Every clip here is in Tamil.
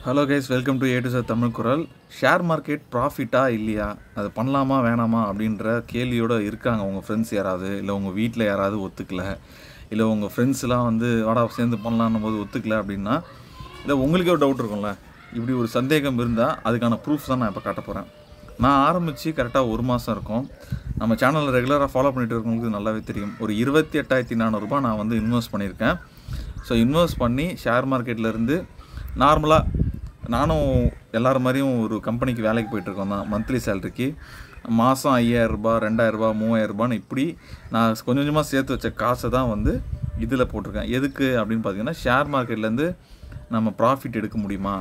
hello guys welcome to A to sir Tamil Kural share market ப்ராஃபிட்டா இல்லையா அது பண்ணலாமா வேணாமா அப்படின்ற கேள்வியோடு இருக்காங்க உங்கள் ஃப்ரெண்ட்ஸ் யாராவது இல்லை உங்கள் வீட்டில் யாராவது ஒத்துக்கல இல்லை உங்கள் ஃப்ரெண்ட்ஸ்லாம் வந்து வாடா சேர்ந்து பண்ணலான்னும் போது ஒத்துக்கல அப்படின்னா இல்லை உங்களுக்கே ஒரு டவுட் இருக்கும்ல இப்படி ஒரு சந்தேகம் இருந்தால் அதுக்கான ப்ரூஃப் தான் நான் இப்போ காட்ட போகிறேன் நான் ஆரம்பித்து கரெக்டாக ஒரு மாதம் இருக்கும் நம்ம சேனலில் ரெகுலராக ஃபாலோ பண்ணிட்டு இருக்கவங்களுக்கு நல்லாவே தெரியும் ஒரு இருபத்தி எட்டாயிரத்தி நானூறுரூபா நான் வந்து இன்வெஸ்ட் பண்ணியிருக்கேன் ஸோ இன்வெஸ்ட் பண்ணி ஷேர் மார்க்கெட்லேருந்து நார்மலாக நானும் எல்லாரும் மாதிரியும் ஒரு கம்பெனிக்கு வேலைக்கு போயிட்டுருக்கோம் தான் மந்த்லி சேலரிக்கு மாதம் ஐயாயிரரூபா ரெண்டாயிரரூபா மூவாயிரரூபான்னு இப்படி நான் கொஞ்சம் கொஞ்சமாக சேர்த்து வச்ச காசை தான் வந்து இதில் போட்டிருக்கேன் எதுக்கு அப்படின்னு பார்த்தீங்கன்னா ஷேர் மார்க்கெட்லேருந்து நம்ம ப்ராஃபிட் எடுக்க முடியுமா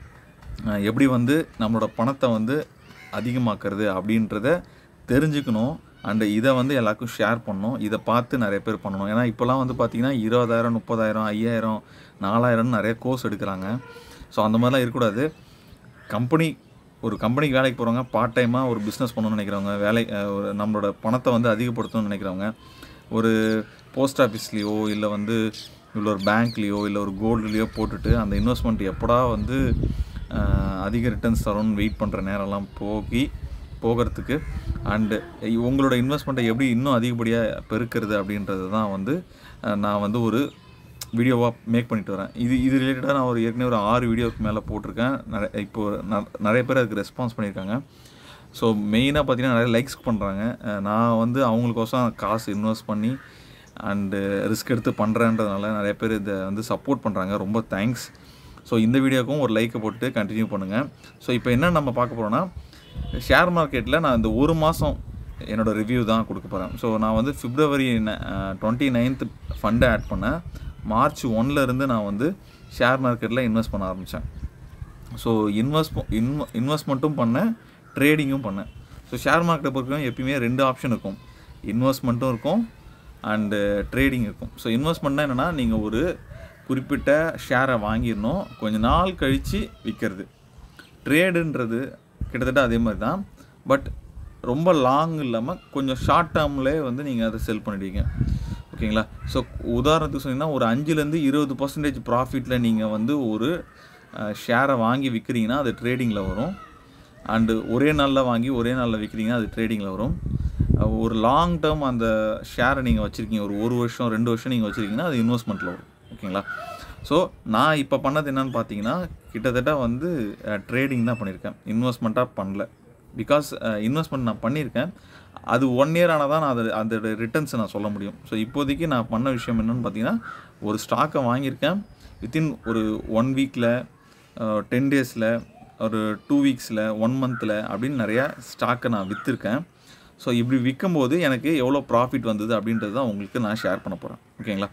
அஹ் எப்படி வந்து நம்மளோட பணத்தை வந்து அதிகமாக்குறது அப்படின்றத தெரிஞ்சுக்கணும் அண்டு இதை வந்து எல்லாருக்கும் ஷேர் பண்ணணும் இதை பார்த்து நிறைய பேர் பண்ணணும் ஏன்னா இப்போல்லாம் வந்து பார்த்திங்கன்னா இருபதாயிரம் முப்பதாயிரம் ஐயாயிரம் நாலாயிரம்னு நிறைய கோர்ஸ் எடுக்கிறாங்க ஸோ அந்த மாதிரிலாம் இருக்கக்கூடாது கம்பெனி ஒரு கம்பெனிக்கு வேலைக்கு போகிறவங்க பார்ட் டைமாக ஒரு பிஸ்னஸ் பண்ணணும்னு நினைக்கிறவங்க வேலை அஹ் ஒரு நம்மளோட பணத்தை வந்து அதிகப்படுத்தணும்னு நினைக்கிறவங்க ஒரு போஸ்ட் ஆஃபீஸ்லேயோ இல்லை வந்து இல்லை ஒரு பேங்க்லேயோ இல்லை ஒரு கோல்டுலேயோ போட்டுட்டு அந்த இன்வெஸ்ட்மெண்ட் எப்படா வந்து அஹ், அதிக ரிட்டர்ன்ஸ் தரும்னு வெயிட் பண்ணுற நேரம்லாம் போகி போகிறதுக்கு அண்டு உங்களோட இன்வெஸ்ட்மெண்ட்டை எப்படி இன்னும் அதிகப்படியாக பெருக்கிறது அப்படின்றது தான் வந்து அஹ், நான் வந்து ஒரு வீடியோவாக மேக் பண்ணிட்டு வரேன் இது இது ரிலேட்டடாக நான் ஒரு ஏற்கனவே ஒரு ஆறு வீடியோக்கு மேலே போட்டிருக்கேன் நிறைய இப்போ ந- நிறைய பேர் அதுக்கு ரெஸ்பான்ஸ் பண்ணியிருக்காங்க ஸோ மெயினாக பார்த்தீங்கன்னா நிறைய லைக்ஸ் பண்ணுறாங்க நான் வந்து அவங்களுக்கோசம் காசு இன்வெஸ்ட் பண்ணி அண்டு ரிஸ்க் எடுத்து பண்ணுறேன்றதுனால நிறைய பேர் இதை வந்து சப்போர்ட் பண்ணுறாங்க ரொம்ப தேங்க்ஸ் ஸோ இந்த வீடியோக்கும் ஒரு லைக்கை போட்டு கண்டினியூ பண்ணுங்கள் ஸோ இப்போ என்ன நம்ம பார்க்க போகிறோன்னா ஷேர் மார்க்கெட்டில் நான் இந்த ஒரு மாதம் என்னோட ரிவ்யூ தான் கொடுக்க போகிறேன் ஸோ நான் வந்து பிப்ரவரி டுவெண்ட்டி நைன்த் ஃபண்டை ஆட் பண்ணேன் மார்ச் ஒன்ல இருந்து நான் வந்து ஷேர் மார்க்கெட்டில் இன்வெஸ்ட் பண்ண ஆரம்பித்தேன் ஸோ இன்வெஸ்ட் இன்வ இன்வெஸ்ட்மெண்ட்டும் பண்ணேன் ட்ரேடிங்கும் பண்ணேன் ஸோ ஷேர் மார்க்கெட்டை பொறுத்தவரைக்கும் எப்பயுமே ரெண்டு ஆப்ஷன் இருக்கும் இன்வெஸ்ட்மெண்ட்டும் இருக்கும் அண்டு ட்ரேடிங் இருக்கும் ஸோ இன்வெஸ்ட்மெண்ட்னா என்னென்னா நீங்கள் ஒரு குறிப்பிட்ட ஷேரை வாங்கிடணும் கொஞ்ச நாள் கழித்து விற்கிறது ட்ரேடுன்றது கிட்டத்தட்ட அதே மாதிரி தான் பட் ரொம்ப லாங் இல்லாமல் கொஞ்சம் ஷார்ட் டேர்ம்லேயே வந்து நீங்கள் அதை செல் பண்ணிடுவீங்க ஓகேங்களா ஸோ உதாரணத்துக்கு சொன்னீங்கன்னா ஒரு அஞ்சுலேருந்து இருபது பர்சன்டேஜ் ப்ராஃபிட்டில் நீங்கள் வந்து ஒரு ஷேரை வாங்கி விற்கிறீங்கன்னா அது ட்ரேடிங்கில் வரும் அண்டு ஒரே நாளில் வாங்கி ஒரே நாளில் விற்கிறீங்கன்னா அது ட்ரேடிங்கில் வரும் அஹ் ஒரு லாங் டேர்ம் அந்த ஷேரை நீங்கள் வச்சுருக்கீங்க ஒரு ஒரு வருஷம் ரெண்டு வருஷம் நீங்கள் வச்சுருக்கீங்கன்னா அது இன்வெஸ்ட்மெண்ட்டில் வரும் ஓகேங்களா ஸோ நான் இப்போ பண்ணது என்னன்னு பார்த்தீங்கன்னா கிட்டத்தட்ட வந்து ட்ரேடிங் தான் பண்ணியிருக்கேன் இன்வெஸ்ட்மெண்ட்டாக பண்ணல பிகாஸ் இன்வெஸ்ட்மெண்ட் நான் பண்ணியிருக்கேன் அது ஒன் இயர் ஆனால் தான் நான் அது அதோட ரிட்டர்ன்ஸை நான் சொல்ல முடியும் ஸோ இப்போதைக்கு நான் பண்ண விஷயம் என்னென்னு பார்த்தீங்கன்னா ஒரு ஸ்டாக்கை வாங்கியிருக்கேன் வித்தின் ஒரு ஒன் வீக்கில் டென் டேஸில் ஒரு டூ வீக்ஸில் ஒன் மந்தில் அப்படின்னு நிறையா ஸ்டாக்கை நான் விற்றுருக்கேன் ஸோ இப்படி விற்கும்போது எனக்கு எவ்வளோ ப்ராஃபிட் வந்தது அப்படின்றது தான் உங்களுக்கு நான் ஷேர் பண்ண போகிறேன் ஓகேங்களா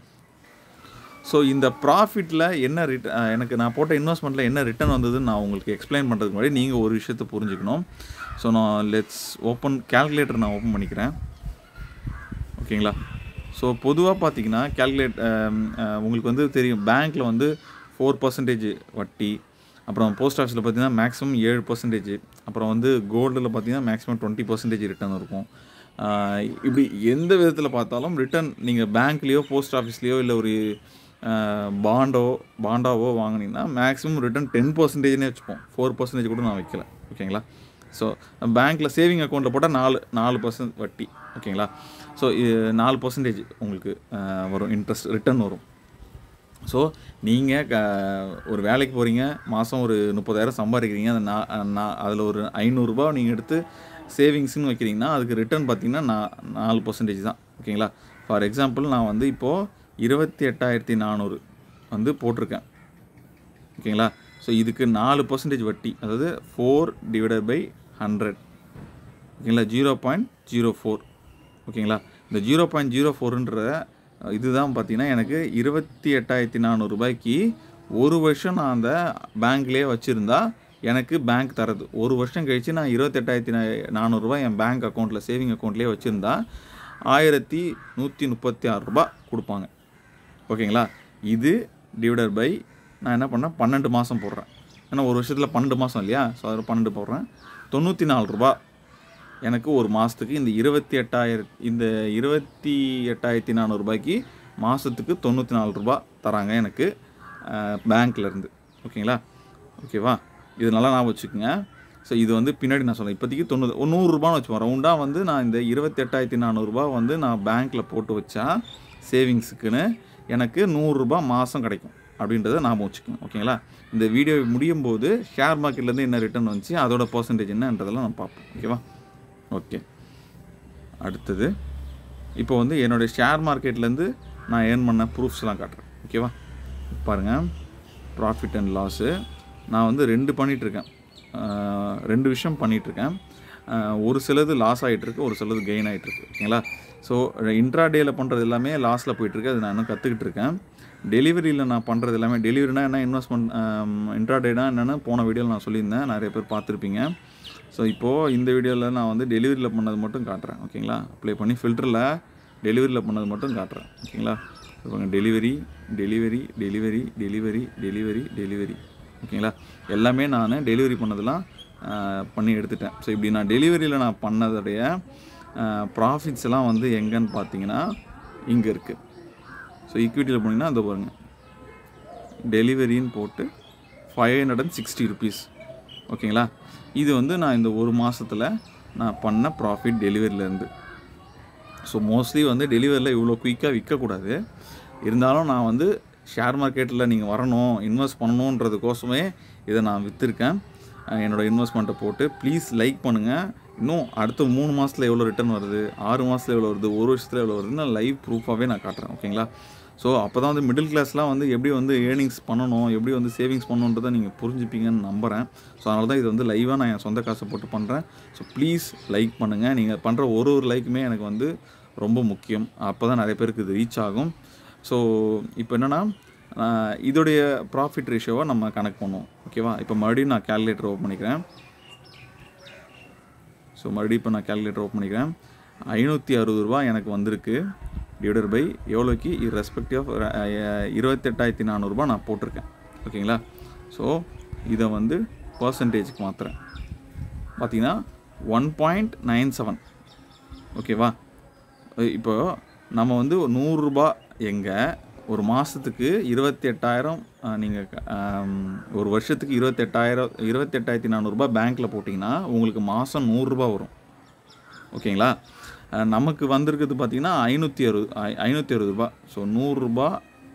ஸோ இந்த ப்ராஃபிட்டில் என்ன ரிட் எனக்கு நான் போட்ட இன்வெஸ்ட்மெண்ட்டில் என்ன ரிட்டர்ன் வந்ததுன்னு நான் உங்களுக்கு எக்ஸ்பிளைன் பண்ணுறதுக்கு முன்னாடி நீங்கள் ஒரு விஷயத்தை புரிஞ்சுக்கணும் ஸோ நான் லெட்ஸ் ஓப்பன் கேல்குலேட்டர் நான் ஓப்பன் பண்ணிக்கிறேன் ஓகேங்களா ஸோ பொதுவாக பார்த்தீங்கன்னா கேல்குலேட் உங்களுக்கு வந்து தெரியும் பேங்க்கில் வந்து ஃபோர் பர்சன்டேஜ் வட்டி அப்புறம் போஸ்ட் ஆஃபீஸில் பார்த்தீங்கன்னா மேக்ஸிமம் ஏழு பர்சன்டேஜ் அப்புறம் வந்து கோல்டில் பார்த்தீங்கன்னா மேக்ஸிமம் டுவெண்ட்டி பர்சன்டேஜ் ரிட்டர்ன் இருக்கும் ஆஹ் இப்படி எந்த விதத்தில் பார்த்தாலும் ரிட்டர்ன் நீங்கள் பேங்க்லேயோ போஸ்ட் ஆஃபீஸ்லேயோ இல்லை ஒரு பாண்டோ பாண்டாவோ வாங்கினீங்கன்னா மேக்ஸிமம் ரிட்டர்ன் டென் பர்சன்டேஜ்னே வச்சுப்போம் ஃபோர் பர்சன்டேஜ் கூட நான் வைக்கல ஓகேங்களா ஸோ பேங்க்கில் சேவிங் அக்கௌண்ட்டில் போட்டால் நாலு நாலு பர்சன்ட் வட்டி ஓகேங்களா ஸோ நாலு பர்சன்டேஜ் உங்களுக்கு ஆஹ் வரும் இன்ட்ரெஸ்ட் ரிட்டர்ன் வரும் ஸோ நீங்கள் க ஒரு வேலைக்கு போகிறீங்க மாதம் ஒரு முப்பதாயிரம் சம்பாதிக்கிறீங்க அந்த நா நான் அதில் ஒரு ஐநூறுரூபா நீங்கள் எடுத்து சேவிங்ஸ்னு வைக்கிறீங்கன்னா அதுக்கு ரிட்டர்ன் பார்த்தீங்கன்னா நான் நாலு பர்சன்டேஜ் தான் ஓகேங்களா ஃபார் எக்ஸாம்பிள் நான் வந்து இப்போது இருபத்தி எட்டாயிரத்தி நானூறு வந்து போட்டிருக்கேன் ஓகேங்களா ஸோ இதுக்கு நாலு பர்சன்டேஜ் வட்டி அதாவது ஃபோர் டிவைடட் பை ஹண்ட்ரட் ஓகேங்களா ஜீரோ பாயிண்ட் ஜீரோ ஃபோர் ஓகேங்களா இந்த ஜீரோ பாயிண்ட் ஜீரோ ஃபோருன்ற இதுதான் பார்த்தீங்கன்னா எனக்கு இருபத்தி எட்டாயிரத்தி நானூறுரூபாய்க்கு ஒரு வருஷம் நான் அந்த பேங்க்லேயே வச்சுருந்தா எனக்கு பேங்க் தரது ஒரு வருஷம் கழித்து நான் இருபத்தெட்டாயிரத்தி நானூறுரூபா என் பேங்க் அக்கௌண்ட்டில் சேவிங் அக்கௌண்ட்லேயே வச்சுருந்தா ஆயிரத்தி நூற்றி முப்பத்தி ஆறு ரூபா கொடுப்பாங்க ஓகேங்களா இது டிவைடட் பை நான் என்ன பண்ணேன் பன்னெண்டு மாதம் போடுறேன் ஏன்னா ஒரு வருஷத்தில் பன்னெண்டு மாதம் இல்லையா ஸோ அதில் பன்னெண்டு போடுறேன் தொண்ணூற்றி நாலு ரூபா எனக்கு ஒரு மாதத்துக்கு இந்த இருபத்தி எட்டாயிரம் இந்த இருபத்தி எட்டாயிரத்தி நானூறுபாய்க்கு மாதத்துக்கு தொண்ணூற்றி நாலு ரூபா தராங்க எனக்கு பேங்க்லேருந்து ஓகேங்களா ஓகேவா இது நல்லா ஞாபகம் வச்சுக்கோங்க ஸோ இது வந்து பின்னாடி நான் சொல்கிறேன் இப்போதைக்கு தொண்ணூறு ஒரு நூறுரூபான்னு வச்சுப்போம் ரவுண்டாக வந்து நான் இந்த இருபத்தெட்டாயிரத்தி நானூறுரூபா வந்து நான் பேங்க்கில் போட்டு வச்சா சேவிங்ஸுக்குன்னு எனக்கு நூறுரூபா மாதம் கிடைக்கும் அப்படின்றத ஞாபகம் வச்சுக்கோங்க ஓகேங்களா இந்த வீடியோ முடியும் போது ஷேர் மார்க்கெட்லேருந்து என்ன ரிட்டர்ன் வந்துச்சு அதோட பர்சன்டேஜ் என்னன்றதெல்லாம் நான் பார்ப்போம் ஓகேவா ஓகே அடுத்தது இப்போ வந்து என்னுடைய ஷேர் மார்க்கெட்லேருந்து நான் ஏர்ன் பண்ண ப்ரூஃப்ஸ்லாம் காட்டுறேன் ஓகேவா பாருங்கள் ப்ராஃபிட் அண்ட் லாஸு நான் வந்து ரெண்டு பண்ணிகிட்ருக்கேன் ரெண்டு விஷயம் பண்ணிகிட்ருக்கேன் ஒரு சிலது லாஸ் ஆகிட்டுருக்கு ஒரு சிலது கெயின் ஆகிட்டுருக்கு ஓகேங்களா ஸோ இன்ட்ராடேயில் பண்ணுறது எல்லாமே லாஸில் போயிட்டுருக்கு அது நான் இன்னும் கற்றுக்கிட்டு இருக்கேன் டெலிவரியில் நான் பண்ணுறது எல்லாமே டெலிவரினா என்ன இன்வெஸ்ட்மெண்ட் இன்ட்ராடேனா என்னென்னு போன வீடியோவில் நான் சொல்லியிருந்தேன் நிறைய பேர் பார்த்துருப்பீங்க ஸோ இப்போது இந்த வீடியோவில் நான் வந்து டெலிவரியில் பண்ணது மட்டும் காட்டுறேன் ஓகேங்களா அப்ளை பண்ணி ஃபில்டரில் டெலிவரியில் பண்ணது மட்டும் காட்டுறேன் ஓகேங்களா இப்போ delivery delivery delivery delivery delivery delivery ஓகேங்களா எல்லாமே நான் டெலிவரி பண்ணதெல்லாம் ஆஹ், பண்ணி எடுத்துட்டேன் ஸோ இப்படி நான் டெலிவரியில் நான் பண்ணதுடைய ப்ராஃபிட்ஸ் எல்லாம் வந்து எங்கன்னு பார்த்தீங்கன்னா இங்கே இருக்குது ஸோ ஈக்விட்டியில் போனீங்கன்னா அந்த பாருங்க டெலிவரின்னு போட்டு five hundred and sixty rupees ஓகேங்களா இது வந்து நான் இந்த ஒரு மாதத்தில் நான் பண்ண ப்ராஃபிட் டெலிவரியிலேருந்து ஸோ மோஸ்ட்லி வந்து டெலிவரியில் இவ்வளோ குயிக்காக விற்கக்கூடாது இருந்தாலும் நான் வந்து ஷேர் மார்க்கெட்டில் நீங்கள் வரணும் இன்வெஸ்ட் பண்ணணுன்றதுக்கோசமே இதை நான் விற்றுருக்கேன் என்னோடய இன்வெஸ்ட்மெண்ட்டை போட்டு ப்ளீஸ் லைக் பண்ணுங்கள் இன்னும் அடுத்த மூணு மாதத்தில் எவ்வளோ ரிட்டர்ன் வருது ஆறு மாதத்தில் எவ்வளோ வருது ஒரு வருஷத்தில் எவ்வளோ வருதுன்னு லைவ் ப்ரூஃபாகவே நான் காட்டுறேன் ஓகேங்களா ஸோ அப்போ தான் வந்து மிடில் கிளாஸ்லாம் வந்து எப்படி வந்து ஏர்னிங்ஸ் பண்ணணும் எப்படி வந்து சேவிங்ஸ் பண்ணணுன்றதை நீங்கள் புரிஞ்சுப்பீங்கன்னு நம்புகிறேன் ஸோ அதனால தான் இது வந்து லைவாக நான் என் சொந்த காசை போட்டு பண்ணுறேன் ஸோ ப்ளீஸ் லைக் பண்ணுங்கள் நீங்கள் பண்ணுற ஒரு ஒரு லைக்குமே எனக்கு வந்து ரொம்ப முக்கியம் அப்போ தான் நிறைய பேருக்கு இது ரீச் ஆகும் ஸோ இப்போ என்னென்னா இதோடைய ப்ராஃபிட் ரேஷியோவை நம்ம கணக்கு பண்ணுவோம் ஓகேவா இப்போ மறுபடியும் நான் கேல்குலேட்டர் ஓப்பன் பண்ணிக்கிறேன் ஸோ மறுபடியும் இப்போ நான் கேல்குலேட்டர் ஓப்பன் பண்ணிக்கிறேன் ஐநூற்றி அறுபது ரூபா எனக்கு வந்திருக்கு டிவைடட் பை எவ்வளோக்கு ரெஸ்பெக்டிவ் ஆஃப் இருபத்தெட்டாயிரத்தி நானூறுரூபா நான் போட்டிருக்கேன் ஓகேங்களா ஸோ இதை வந்து பர்சன்டேஜுக்கு மாற்றுறேன் பார்த்தீங்கன்னா ஒன் பாயிண்ட் நைன் செவன் ஓகேவா இப்போ நம்ம வந்து ஒரு நூறுரூபா எங்கே ஒரு மாதத்துக்கு இருபத்தி எட்டாயிரம் நீங்கள் ஒரு வருஷத்துக்கு இருபத்தெட்டாயிரம் இருபத்தெட்டாயிரத்தி நானூறுரூபா பேங்க்கில் போட்டிங்கன்னா உங்களுக்கு மாதம் நூறுரூபா வரும் ஓகேங்களா அஹ் நமக்கு வந்திருக்கிறது பார்த்தீங்கன்னா ஐநூற்றி அறுபது ஐநூற்றி அறுபது ரூபா ஸோ நூறுரூபா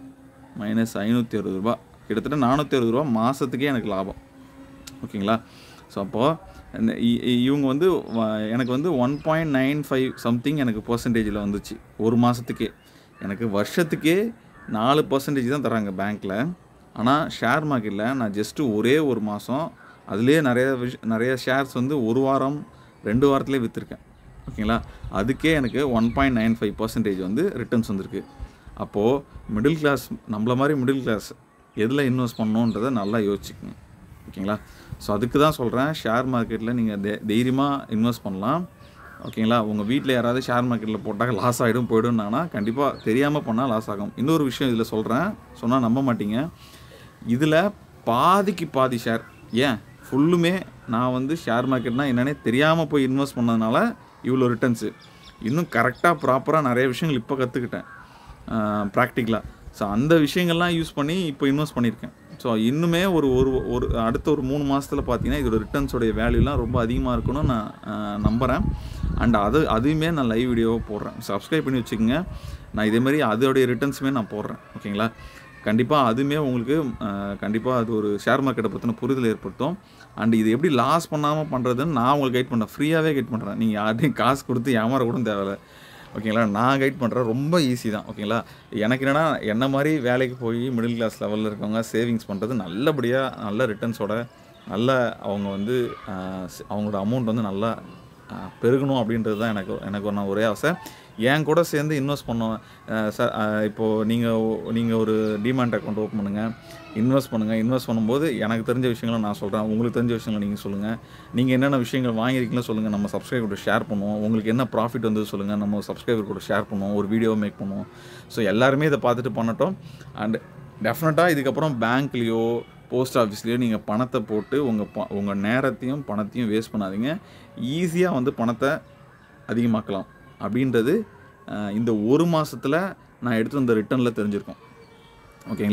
மைனஸ் ஐநூற்றி அறுபது ரூபா கிட்டத்தட்ட நானூற்றி அறுபது ரூபா மாதத்துக்கே எனக்கு லாபம் ஓகேங்களா ஸோ அப்போது இந்த இ- இ- இவங்க வந்து வ- எனக்கு வந்து one point nine five something எனக்கு பர்சன்டேஜில் வந்துச்சு ஒரு மாதத்துக்கே எனக்கு வருஷத்துக்கே நாலு பர்சன்டேஜ் தான் தராங்க பேங்க்கில் ஆனால் ஷேர் மார்க்கெட்டில் நான் ஜஸ்ட்டு ஒரே ஒரு மாதம் அதுலேயே நிறைய விஷ் நிறைய ஷேர்ஸ் வந்து ஒரு வாரம் ரெண்டு வாரத்துலேயே விற்றுருக்கேன் ஓகேங்களா அதுக்கே எனக்கு one point nine five percentage வந்து ரிட்டர்ன்ஸ் வந்திருக்கு அப்போது மிடில் கிளாஸ் நம்மள மாதிரி மிடில் கிளாஸ் எதில் இன்வெஸ்ட் பண்ணணுன்றதை நல்லா யோசிச்சுக்கோங்க ஓகேங்களா ஸோ அதுக்கு தான் சொல்கிறேன் ஷேர் மார்க்கெட்டில் நீங்கள் தை தைரியமாக இன்வெஸ்ட் பண்ணலாம் ஓகேங்களா உங்கள் வீட்டில் யாராவது ஷேர் மார்க்கெட்டில் போட்டால் லாஸ் ஆகிடும் போய்டும்னாங்கன்னா கண்டிப்பாக தெரியாமல் பண்ணால் லாஸ் ஆகும் இன்னொரு விஷயம் இதில் சொல்கிறேன் சொன்னால் நம்ப மாட்டீங்க இதில் பாதிக்கு பாதி ஷேர் ஏன் ஃபுல்லுமே நான் வந்து ஷேர் மார்க்கெட்னா என்னன்னே தெரியாமல் போய் இன்வெஸ்ட் பண்ணதுனால இவ்வளோ ரிட்டர்ன்ஸு இன்னும் கரெக்டாக ப்ராப்பராக நிறைய விஷயங்கள் இப்போ கற்றுக்கிட்டேன் ப்ராக்டிக்கலாக ஸோ அந்த விஷயங்கள்லாம் யூஸ் பண்ணி இப்போ இன்வெஸ்ட் பண்ணியிருக்கேன் ஸோ இன்னுமே ஒரு ஒரு ஒரு அடுத்த ஒரு மூணு மாதத்தில் பார்த்தீங்கன்னா இதோட ரிட்டர்ன்ஸோடைய வேல்யூலாம் ரொம்ப அதிகமாக இருக்கும்னு நான் ஆஹ், நம்புகிறேன் அண்ட் அது அதுவுமே நான் லைவ் வீடியோவாக போடுறேன் சப்ஸ்கிரைப் பண்ணி வச்சுக்கோங்க நான் இதே மாதிரி அதோடைய ரிட்டர்ன்ஸுமே நான் போடுறேன் ஓகேங்களா கண்டிப்பாக அதுவுமே உங்களுக்கு கண்டிப்பாக அது ஒரு ஷேர் மார்க்கெட்டை பற்றின புரிதல் ஏற்படுத்தும் அண்ட் இது எப்படி லாஸ் பண்ணாமல் பண்ணுறதுன்னு நான் உங்களுக்கு கைட் பண்ணுறேன் ஃப்ரீயாகவே கைட் பண்ணுறேன் நீங்கள் யார்ட்டையும் காசு கொடுத்து ஏமாற கூட தேவையில்ல ஓகேங்களா நான் கைட் பண்ணுறேன் ரொம்ப ஈஸி தான் ஓகேங்களா எனக்கு என்னென்னா என்ன மாதிரி வேலைக்கு போய் மிடில் கிளாஸ் லெவலில் இருக்கவங்க சேவிங்ஸ் பண்ணுறது நல்லபடியாக நல்ல ரிட்டர்ன்ஸோட நல்ல அவங்க வந்து ஆஹ், ஸ்- அவங்களோட அமௌண்ட் வந்து நல்லா ஆஹ், பெருகணும் அப்படின்றது தான் எனக்கு எனக்கு ஒன்று ஒரே ஆசை என் கூட சேர்ந்து இன்வெஸ்ட் பண்ணோம் சார் இப்போது நீங்கள் நீங்கள் ஒரு டிமாண்ட் அக்கௌண்ட் ஓப்பன் பண்ணுங்கள் இன்வெஸ்ட் பண்ணுங்கள் இன்வெஸ்ட் பண்ணும்போது எனக்கு தெரிஞ்ச விஷயங்களை நான் சொல்கிறேன் உங்களுக்கு தெரிஞ்ச விஷயங்களை நீங்கள் சொல்லுங்கள் நீங்கள் என்னென்ன விஷயங்கள் வாங்கியிருக்கீங்களோ சொல்லுங்கள் நம்ம சப்ஸ்கிரைபர் கூட ஷேர் பண்ணுவோம் உங்களுக்கு என்ன ப்ராஃபிட் வந்து சொல்லுங்கள் நம்ம சப்ஸ்கிரைபர் கூட ஷேர் பண்ணுவோம் ஒரு வீடியோ மேக் பண்ணுவோம் ஸோ எல்லாருமே இதை பார்த்துட்டு பண்ணட்டும் அண்ட் டெஃபினட்டாக இதுக்கப்புறம் பேங்க்லேயோ போஸ்ட் ஆஃபீஸ்லேயோ நீங்கள் பணத்தை போட்டு உங்கள் ப உங்கள் நேரத்தையும் பணத்தையும் வேஸ்ட் பண்ணாதீங்க ஈஸியாக வந்து பணத்தை அதிகமாக்கலாம் அப்படின்றது அஹ், இந்த ஒரு மாதத்தில் நான் எடுத்து வந்த ரிட்டர்னில் தெரிஞ்சிருக்கோம் ஓகேங்களா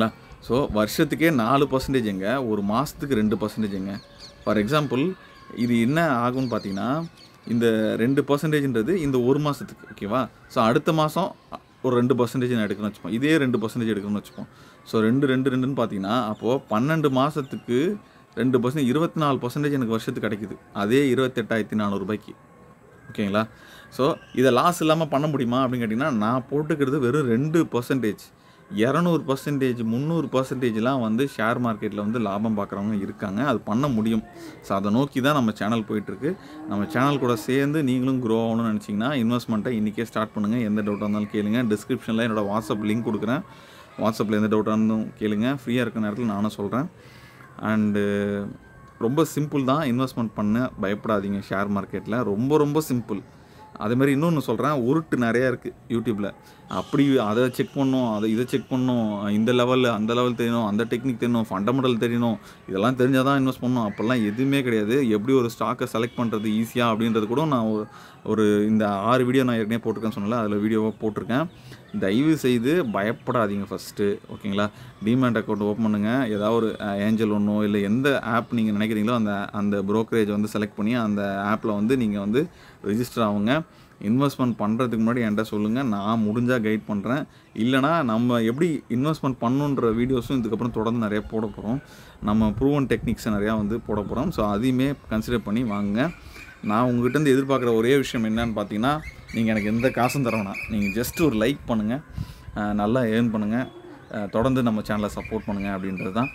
ஸோ வருஷத்துக்கே நாலு பர்சன்டேஜுங்க ஒரு மாதத்துக்கு ரெண்டு பர்சன்டேஜுங்க ஃபார் எக்ஸாம்பிள் இது என்ன ஆகும்னு பார்த்தீங்கன்னா இந்த ரெண்டு பர்சன்டேஜ்ன்றது இந்த ஒரு மாதத்துக்கு ஓகேவா ஸோ அடுத்த மாதம் ஒரு ரெண்டு பர்சன்டேஜ் நான் எடுக்கணும்னு வச்சுப்போம் இதே ரெண்டு பர்சன்டேஜ் எடுக்கணும்னு வச்சுப்போம் ஸோ ரெண்டு ரெண்டு ரெண்டுன்னு பார்த்தீங்கன்னா அப்போது பன்னெண்டு மாதத்துக்கு ரெண்டு பர்சன்ட் இருபத்தி நாலு பர்சன்டேஜ் எனக்கு வருஷத்துக்கு கிடைக்குது அதே இருபத்தெட்டாயிரத்தி நானூறுபாய்க்கு ஓகேங்களா ஸோ இதை லாஸ் இல்லாமல் பண்ண முடியுமா அப்படின்னு கேட்டிங்கன்னா நான் போட்டுக்கிறது வெறும் ரெண்டு பர்சன்டேஜ் இரநூறு பர்சன்டேஜ் முந்நூறு பர்சன்டேஜ்லாம் வந்து ஷேர் மார்க்கெட்டில் வந்து லாபம் பார்க்குறவங்க இருக்காங்க அது பண்ண முடியும் ஸோ அதை நோக்கி தான் நம்ம சேனல் போயிட்டுருக்கு நம்ம சேனல் கூட சேர்ந்து நீங்களும் க்ரோ ஆகணும்னு நினச்சிங்கன்னா இன்வெஸ்ட்மெண்ட்டை இன்றைக்கே ஸ்டார்ட் பண்ணுங்கள் எந்த டவுட்டாக இருந்தாலும் கேளுங்க டிஸ்கிரிப்ஷனில் என்னோடய வாட்ஸ்அப் லிங்க் கொடுக்குறேன் வாட்ஸ்அப்பில் எந்த டவுட்டாக இருந்தும் கேளுங்க ஃப்ரீயாக இருக்கிற நேரத்தில் நானும் சொல்கிறேன் அண்டு ரொம்ப சிம்பிள் தான் இன்வெஸ்ட்மெண்ட் பண்ண பயப்படாதீங்க ஷேர் மார்க்கெட்டில் ரொம்ப ரொம்ப சிம்பிள் அதே மாதிரி இன்னொன்று சொல்கிறேன் உருட்டு நிறையா இருக்குது யூடியூப்பில் அப்படி அதை செக் பண்ணணும் அதை இதை செக் பண்ணணும் இந்த லெவலில் அந்த லெவல் தெரியணும் அந்த டெக்னிக் தெரியணும் ஃபண்டமெண்டல் தெரியணும் இதெல்லாம் தெரிஞ்சால் தான் இன்வெஸ்ட் பண்ணணும் அப்போல்லாம் எதுவுமே கிடையாது எப்படி ஒரு ஸ்டாக்கை செலக்ட் பண்ணுறது ஈஸியாக அப்படின்றது கூட நான் ஒரு- ஒரு இந்த ஆறு வீடியோ நான் ஏற்கனவே போட்டிருக்கேன்னு சொன்னல அதில் வீடியோவாக போட்டிருக்கேன் தயவு செய்து பயப்படாதீங்க ஃபஸ்ட்டு ஓகேங்களா டிமேட் அக்கௌண்ட் ஓப்பன் பண்ணுங்கள் ஏதாவது ஒரு ஏஞ்சல் ஒன்றோ இல்லை எந்த ஆப் நீங்கள் நினைக்கிறீங்களோ அந்த அந்த brokerage வந்து செலக்ட் பண்ணி அந்த ஆப்பில் வந்து நீங்கள் வந்து ரிஜிஸ்டர் ஆகுங்க இன்வெஸ்ட்மெண்ட் பண்ணுறதுக்கு முன்னாடி என்கிட்ட சொல்லுங்கள் நான் முடிஞ்சால் கைட் பண்ணுறேன் இல்லைனா நம்ம எப்படி இன்வெஸ்ட்மெண்ட் பண்ணுன்ற வீடியோஸும் இதுக்கப்புறம் தொடர்ந்து நிறைய போட போகிறோம் நம்ம ப்ரூவன் டெக்னிக்ஸை நிறையா வந்து போட போகிறோம் ஸோ அதையுமே கன்சிடர் பண்ணி வாங்குங்க நான் உங்ககிட்ட இருந்து எதிர்பார்க்குற ஒரே விஷயம் என்னன்னு பார்த்தீங்கன்னா நீங்கள் எனக்கு எந்த காசும் தர வேணாம் நீங்கள் ஜஸ்ட் ஒரு லைக் பண்ணுங்கள் நல்லா ஏர்ன் பண்ணுங்கள் தொடர்ந்து நம்ம சேனலை சப்போர்ட் பண்ணுங்கள் அப்படின்றது தான்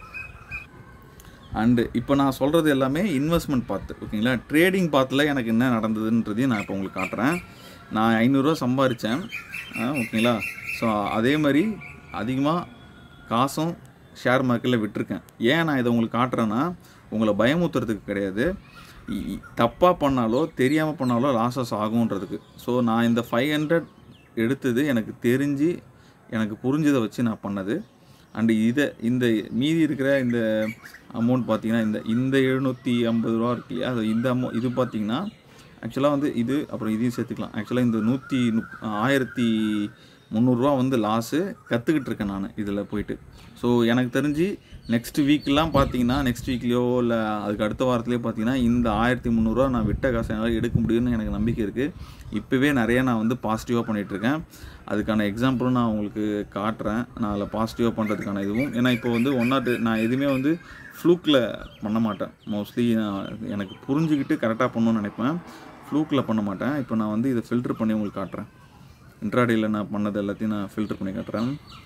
அண்டு இப்போ நான் சொல்கிறது எல்லாமே இன்வெஸ்ட்மெண்ட் பார்த்து ஓகேங்களா ட்ரேடிங் பார்த்தில் எனக்கு என்ன நடந்ததுன்றதையும் நான் இப்போ உங்களுக்கு காட்டுறேன் நான் ஐநூறுரூவா சம்பாரித்தேன் ஓகேங்களா ஸோ அதே மாதிரி அதிகமாக காசும் ஷேர் மார்க்கெட்டில் விட்டிருக்கேன் ஏன் நான் இதை உங்களுக்கு காட்டுறேன்னா உங்களை பயமுத்துறதுக்கு கிடையாது தப்பாக பண்ணாலோ தெரியாமல் பண்ணாலோ லாஸஸ் ஆகுன்றதுக்கு ஸோ நான் இந்த ஃபைவ் ஹண்ட்ரட் எடுத்தது எனக்கு தெரிஞ்சு எனக்கு புரிஞ்சதை வச்சு நான் பண்ணது அண்டு இதை இந்த மீதி இருக்கிற இந்த அமௌண்ட் பார்த்தீங்கன்னா இந்த இந்த எழுநூற்றி ஐம்பது ரூபா இருக்கு இல்லையா அது இந்த அமௌ இது பார்த்தீங்கன்னா ஆக்சுவலாக வந்து இது அப்புறம் இதையும் சேர்த்துக்கலாம் ஆக்சுவலாக இந்த நூற்றி முப் ஆயிரத்தி முந்நூறுரூவா வந்து லாஸு கற்றுக்கிட்டு இருக்கேன் நான் இதில் போயிட்டு ஸோ எனக்கு தெரிஞ்சு நெக்ஸ்ட் வீக்லாம் பார்த்தீங்கன்னா நெக்ஸ்ட் வீக்லேயோ இல்லை அதுக்கு அடுத்த வாரத்துலேயோ பார்த்தீங்கன்னா இந்த ஆயிரத்தி முந்நூறுரூவா நான் விட்ட காசை என்னால் எடுக்க முடியும்னு எனக்கு நம்பிக்கை இருக்குது இப்போவே நிறைய நான் வந்து பாசிட்டிவாக பண்ணிகிட்ருக்கேன் அதுக்கான எக்ஸாம்பிளும் நான் உங்களுக்கு காட்டுறேன் நான் அதில் பாசிட்டிவாக பண்ணுறதுக்கான இதுவும் ஏன்னா இப்போ வந்து ஒன் நாட் நான் எதுவுமே வந்து ஃப்ளூக்கில் பண்ண மாட்டேன் மோஸ்ட்லி நான் எனக்கு புரிஞ்சுக்கிட்டு கரெக்டாக பண்ணணும்னு நினைப்பேன் ஃப்ளூக்கில் பண்ண மாட்டேன் இப்போ நான் வந்து இதை ஃபில்டர் பண்ணி உங்களுக்கு காட்டுறேன் இன்ட்ராடேயில் நான் பண்ணது எல்லாத்தையும் நான் ஃபில்டர் பண்ணி காட்டுறேன்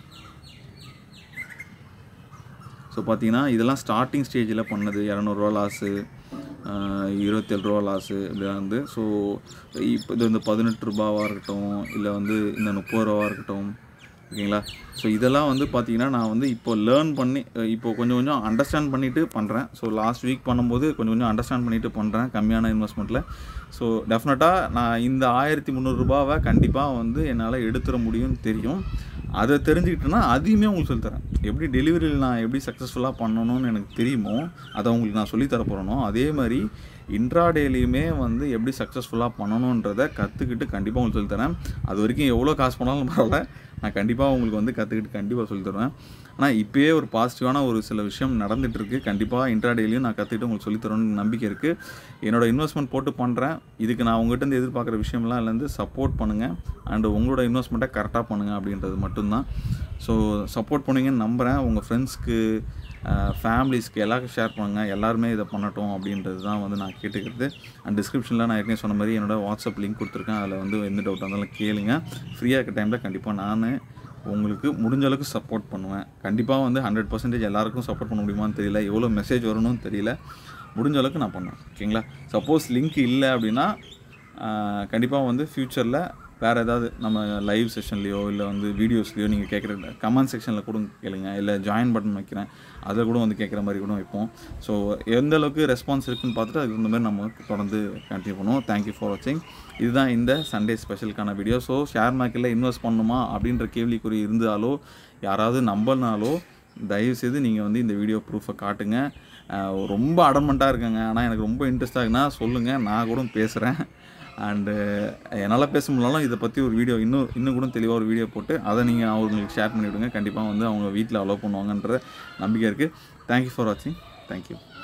ஸோ பார்த்தீங்கன்னா இதெல்லாம் ஸ்டார்டிங் ஸ்டேஜில் பண்ணது இரநூறுவா லாஸு இருபத்தேழு ரூபா லாஸு இப்படிலாம் வந்து ஸோ இப்போ இது வந்து பதினெட்டு ரூபாவாக இருக்கட்டும் இல்லை வந்து இந்த முப்பது ரூபாவாக இருக்கட்டும் ஓகேங்களா ஸோ இதெல்லாம் வந்து பார்த்தீங்கன்னா நான் வந்து இப்போ லேர்ன் பண்ணி அஹ் இப்போ கொஞ்சம் கொஞ்சம் அண்டர்ஸ்டாண்ட் பண்ணிவிட்டு பண்ணுறேன் ஸோ லாஸ்ட் வீக் பண்ணும்போது கொஞ்சம் கொஞ்சம் அண்டர்ஸ்டாண்ட் பண்ணிவிட்டு பண்ணுறேன் கம்மியான இன்வெஸ்ட்மெண்ட்டில் ஸோ டெஃபினட்டாக நான் இந்த ஆயிரத்தி முந்நூறுரூபாவை கண்டிப்பாக வந்து என்னால் எடுத்துட முடியும்னு தெரியும் அதை தெரிஞ்சுக்கிட்டேன்னா அதையுமே உங்களுக்கு சொல்லித்தரேன் எப்படி டெலிவரியில் நான் எப்படி சக்ஸஸ்ஃபுல்லாக பண்ணணும்னு எனக்கு தெரியுமோ அதை உங்களுக்கு நான் சொல்லித்தர போகிறேனோ அதே மாதிரி இன்ட்ராடேலையுமே வந்து எப்படி சக்ஸஸ்ஃபுல்லாக பண்ணணுன்றதை கற்றுக்கிட்டு கண்டிப்பாக உங்களுக்கு சொல்லித்தரேன் அது வரைக்கும் எவ்வளோ காசு பண்ணாலும் பரவாயில்ல நான் கண்டிப்பாக உங்களுக்கு வந்து கற்றுக்கிட்டு கண்டிப்பாக சொல்லித் தருவேன் ஆனால் இப்போயே ஒரு பாசிட்டிவான ஒரு சில விஷயம் நடந்துட்டு இருக்கு கண்டிப்பாக இன்ட்ராடேலையும் நான் கற்றுக்கிட்டு உங்களுக்கு சொல்லித் தரணும்னு நம்பிக்கை இருக்குது என்னோட இன்வெஸ்ட்மெண்ட் போட்டு பண்ணுறேன் இதுக்கு நான் உங்கள்கிட்ட இருந்து எதிர்பார்க்குற விஷயம்லாம் இல்லைந்து சப்போர்ட் பண்ணுங்கள் அண்ட் உங்களோட இன்வெஸ்ட்மெண்ட்டை கரெக்டாக பண்ணுங்கள் அப்படின்றது மட்டும்தான் ஸோ சப்போர்ட் பண்ணுவீங்கன்னு நம்புகிறேன் உங்கள் ஃப்ரெண்ட்ஸ்க்கு ஃபேமிலிஸ்க்கு எல்லாருக்கும் ஷேர் பண்ணுங்கள் எல்லாருமே இதை பண்ணட்டும் அப்படின்றது தான் வந்து நான் கேட்டுக்கிறது அண்ட் டிஸ்கிரிப்ஷனில் நான் ஏற்கனவே சொன்ன மாதிரி என்னோட வாட்ஸ்அப் லிங்க் கொடுத்துருக்கேன் அதில் வந்து எந்த டவுட்டாக இருந்தாலும் கேளுங்க ஃப்ரீயாக இருக்க டைமில் கண்டிப்பாக நான் உங்களுக்கு முடிஞ்ச அளவுக்கு சப்போர்ட் பண்ணுவேன் கண்டிப்பாக வந்து ஹண்ட்ரட் பர்சன்டேஜ் எல்லாருக்கும் சப்போர்ட் பண்ண முடியுமான்னு தெரியல எவ்வளோ மெசேஜ் வரணும்னு தெரியல முடிஞ்ச அளவுக்கு நான் பண்ணுவேன் ஓகேங்களா சப்போஸ் லிங்க் இல்லை அப்படின்னா கண்டிப்பாக வந்து ஃப்யூச்சரில் வேறு ஏதாவது நம்ம லைவ் செஷன்லேயோ இல்லை வந்து வீடியோஸ்லையோ நீங்கள் கேட்குற கமெண்ட் செக்ஷனில் கூட கேளுங்க இல்லை ஜாயின் பட்டன் வைக்கிறேன் அதில் கூட வந்து கேட்குற மாதிரி கூட வைப்போம் ஸோ எந்த அளவுக்கு ரெஸ்பான்ஸ் இருக்குன்னு பார்த்துட்டு அதுக்கு தகுந்த மாதிரி நம்ம தொடர்ந்து கண்டினியூ பண்ணுவோம் தேங்க்யூ ஃபார் வாட்சிங் இதுதான் இந்த சண்டே ஸ்பெஷலுக்கான வீடியோ ஸோ ஷேர் மார்க்கெட்டில் இன்வெஸ்ட் பண்ணணுமா அப்படின்ற கேள்விக்குறி இருந்தாலோ யாராவது நம்பலனாலோ தயவுசெய்து நீங்கள் வந்து இந்த வீடியோ ப்ரூஃபை காட்டுங்க அஹ் ரொம்ப அடமெண்ட்டாக இருக்குங்க ஆனால் எனக்கு ரொம்ப இன்ட்ரெஸ்ட் ஆகுனா சொல்லுங்கள் நான் கூட பேசுகிறேன் அண்டு என்னால் பேச முடியலனாலும் இதை பற்றி ஒரு வீடியோ இன்னும் இன்னும் கூட தெளிவாக ஒரு வீடியோ போட்டு அதை நீங்கள் அவங்களுக்கு ஷேர் பண்ணி விடுங்க கண்டிப்பாக வந்து அவங்க வீட்டில் அலோவ் பண்ணுவாங்கன்ற நம்பிக்கை இருக்குது தேங்க்யூ ஃபார் வாட்சிங் தேங்க்யூ